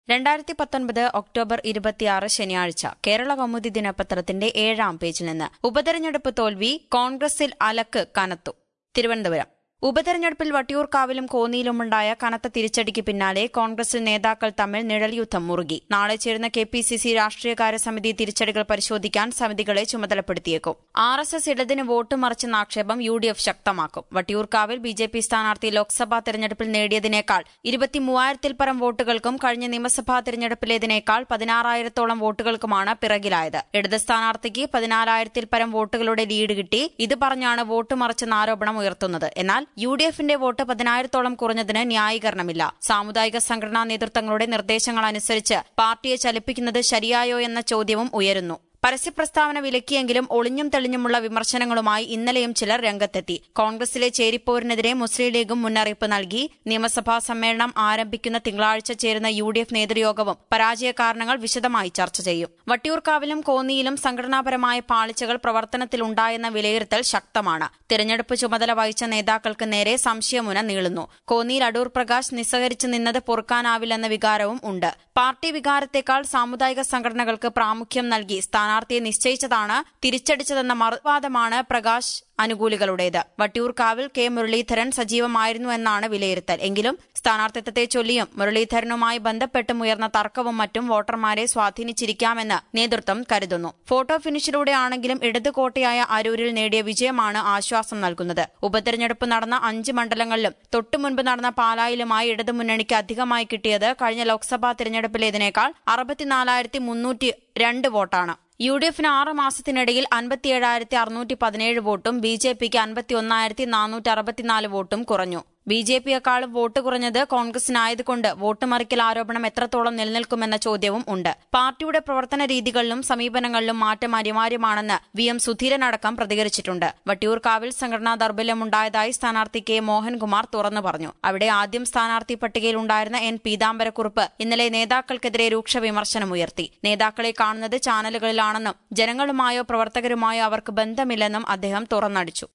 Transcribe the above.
രണ്ടായിരത്തി പത്തൊൻപത് ഒക്ടോബർ ഇരുപത്തിയാറ് ശനിയാഴ്ച കേരള കൗമുദി ദിനപത്രത്തിന്റെ ഏഴാം പേജിൽ നിന്ന് ഉപതെരഞ്ഞെടുപ്പ് തോൽവി കോൺഗ്രസിൽ അലക്ക് കനത്തു തിരുവനന്തപുരം ഉപതെരഞ്ഞെടുപ്പിൽ വട്ടിയൂർക്കാവിലും കോന്നിയിലുമുണ്ടായ കനത്ത തിരിച്ചടിക്ക് പിന്നാലെ കോൺഗ്രസിൽ നേതാക്കൾ തമ്മിൽ നിഴൽ യുദ്ധം മുറുകി നാളെ ചേരുന്ന കെ പി സി സി രാഷ്ട്രീയകാര്യ സമിതി തിരിച്ചടികൾ പരിശോധിക്കാൻ സമിതികളെ ചുമതലപ്പെടുത്തിയേക്കും ആർ എസ് എസ് ഇടതിന് വോട്ട് മറിച്ചെന്ന ആക്ഷേപം യു ഡി എഫ് ശക്തമാക്കും വട്ടിയൂർക്കാവിൽ ബി ജെ പി സ്ഥാനാർത്ഥി ലോക്സഭാ തെരഞ്ഞെടുപ്പിൽ നേടിയതിനേക്കാൾ ഇരുപത്തിമൂവായിരത്തിൽ പരം വോട്ടുകൾക്കും കഴിഞ്ഞ നിയമസഭാ തെരഞ്ഞെടുപ്പിലേതിനേക്കാൾ പതിനാറായിരത്തോളം വോട്ടുകൾക്കുമാണ് പിറകിലായത് ഇടത് സ്ഥാനാർത്ഥിക്ക് പതിനാലായിരത്തിൽ പരം വോട്ടുകളുടെ ലീഡ് കിട്ടി ഇത് പറഞ്ഞാണ് വോട്ട് മറിച്ചെന്ന ആരോപണം ഉയർത്തുന്നത് എന്നാൽ യു ഡി എഫിന്റെ വോട്ട് പതിനായിരത്തോളം കുറഞ്ഞതിന് ന്യായീകരണമില്ല സാമുദായിക സംഘടനാ നേതൃത്വങ്ങളുടെ നിർദ്ദേശങ്ങൾ അനുസരിച്ച് പാർട്ടിയെ ചലിപ്പിക്കുന്നത് ശരിയായോ എന്ന ചോദ്യവും ഉയരുന്നു പരസ്യപ്രസ്താവന വിലക്കിയെങ്കിലും ഒളിഞ്ഞും തെളിഞ്ഞുമുള്ള വിമർശനങ്ങളുമായി ഇന്നലെയും ചിലർ രംഗത്തെത്തി കോൺഗ്രസിലെ ചേരിപ്പോരിനെതിരെ മുസ്ലിം ലീഗും മുന്നറിയിപ്പ് നൽകി നിയമസഭാ സമ്മേളനം ആരംഭിക്കുന്ന തിങ്കളാഴ്ച ചേരുന്ന യു ഡി എഫ് നേതൃയോഗവും പരാജയ കാരണങ്ങൾ വിശദമായി ചർച്ച ചെയ്യും വട്ടിയൂർക്കാവിലും കോന്നിയിലും സംഘടനാപരമായ പാളിച്ചകൾ പ്രവർത്തനത്തിലുണ്ടായെന്ന വിലയിരുത്തൽ ശക്തമാണ് തിരഞ്ഞെടുപ്പ് ചുമതല വഹിച്ച നേതാക്കൾക്ക് നേരെ സംശയമുന നീളുന്നു കോന്നിയിൽ അടൂർ പ്രകാശ് നിസ്സഹരിച്ചു നിന്നത് പൊറുക്കാനാവില്ലെന്ന വികാരവും ഉണ്ട് പാർട്ടി വികാരത്തെക്കാൾ സാമുദായിക സംഘടനകൾക്ക് പ്രാമുഖ്യം നൽകി സ്ഥാനാർത്ഥിയെ നിശ്ചയിച്ചതാണ് തിരിച്ചടിച്ചതെന്ന മറുവാദമാണ് പ്രകാശ് അനുകൂലികളുടേത് വട്ടിയൂർക്കാവിൽ കെ മുരളീധരൻ സജീവമായിരുന്നു എന്നാണ് വിലയിരുത്തൽ എങ്കിലും സ്ഥാനാർത്ഥിത്വത്തെ ചൊല്ലിയും മുരളീധരനുമായി ബന്ധപ്പെട്ടും ഉയർന്ന തർക്കവും മറ്റും വോട്ടർമാരെ സ്വാധീനിച്ചിരിക്കാമെന്ന് നേതൃത്വം കരുതുന്നു ഫോട്ടോ ഫിനിഷിലൂടെയാണെങ്കിലും ഇടത് കോട്ടയായ അരൂരിൽ നേടിയ വിജയമാണ് ആശ്വാസം നൽകുന്നത് ഉപതെരഞ്ഞെടുപ്പ് നടന്ന അഞ്ച് മണ്ഡലങ്ങളിലും തൊട്ടുമുൻപ് നടന്ന പാലായിലുമായി ഇടതുമുന്നണിക്ക് അധികമായി കിട്ടിയത് കഴിഞ്ഞ ലോക്സഭാ തിരഞ്ഞെടുപ്പിലേതിനേക്കാൾ അറുപത്തിനാലായിരത്തി മുന്നൂറ്റി രണ്ട് വോട്ടാണ് യു ഡി എഫിന് ആറ് മാസത്തിനിടയിൽ അൻപത്തിയേഴായിരത്തി അറുന്നൂറ്റി പതിനേഴ് വോട്ടും ബി ജെ പിക്ക് അൻപത്തി ഒന്നായിരത്തി നാനൂറ്റി അറുപത്തിനാല് വോട്ടും കുറഞ്ഞു ബി ജെ പിയെക്കാളും വോട്ട് കുറഞ്ഞത് കോൺഗ്രസിനായതുകൊണ്ട് വോട്ട് മറിക്കൽ ആരോപണം എത്രത്തോളം നിലനിൽക്കുമെന്ന ചോദ്യവും ഉണ്ട് പാർട്ടിയുടെ പ്രവർത്തന രീതികളിലും സമീപനങ്ങളിലും മാറ്റം അനിവാര്യമാണെന്ന് വി എം സുധീരനടക്കം പ്രതികരിച്ചിട്ടുണ്ട് വട്ടിയൂർക്കാവിൽ സംഘടനാ ദൗർബല്യമുണ്ടായതായി സ്ഥാനാർത്ഥി കെ മോഹൻകുമാർ തുറന്നു പറഞ്ഞു അവിടെ ആദ്യം സ്ഥാനാർത്ഥി പട്ടികയിലുണ്ടായിരുന്ന എൻ പീതാംബരക്കുറുപ്പ് ഇന്നലെ നേതാക്കൾക്കെതിരെ രൂക്ഷ വിമർശനമുയർത്തി നേതാക്കളെ കാണുന്നത് ചാനലുകളിലാണെന്നും ജനങ്ങളുമായോ പ്രവർത്തകരുമായോ അവർക്ക് ബന്ധമില്ലെന്നും അദ്ദേഹം തുറന്നടിച്ചു